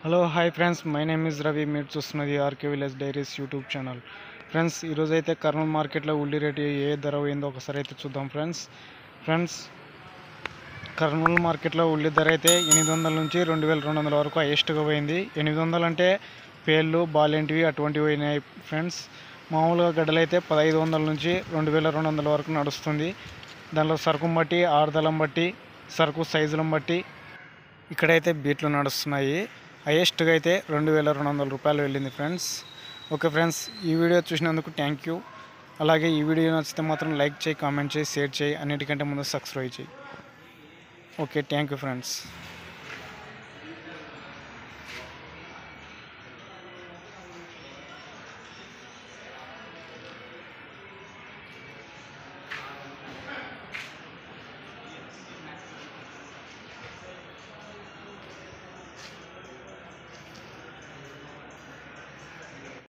hello hi friends my name is Ravi మీరు చూస్తున్నది RK village diaries YouTube channel friends ఈరోజు అయితే కర్నూలు మార్కెట్లో ఉల్లి రేటు ఏ ధర పోయిందో ఒకసారి అయితే చూద్దాం ఫ్రెండ్స్ ఫ్రెండ్స్ కర్నూలు మార్కెట్లో ఉల్లి ధర అయితే ఎనిమిది వందల నుంచి రెండు వేల రెండు వందల వరకు హైయెస్ట్గా పోయింది ఎనిమిది వందలు అంటే పేర్లు బాలేంటివి అటువంటివి పోయినాయి ఫ్రెండ్స్ మామూలుగా గడ్డలు అయితే పదహైదు వందల నుంచి రెండు వేల రెండు వందల వరకు నడుస్తుంది దానిలో సరుకుని బట్టి ఆరుదలం బట్టి సరుకు సైజులను బట్టి ఇక్కడైతే బీట్లు నడుస్తున్నాయి హైయెస్ట్గా అయితే రెండు వేల రెండు వందల రూపాయలు వెళ్ళింది ఫ్రెండ్స్ ఓకే ఫ్రెండ్స్ ఈ వీడియో చూసినందుకు థ్యాంక్ యూ అలాగే ఈ వీడియో నచ్చితే మాత్రం లైక్ చేయి కామెంట్ చేయి షేర్ చేయి అన్నిటికంటే ముందు సబ్స్క్రైబ్ చేయి ఓకే థ్యాంక్ యూ ఫ్రెండ్స్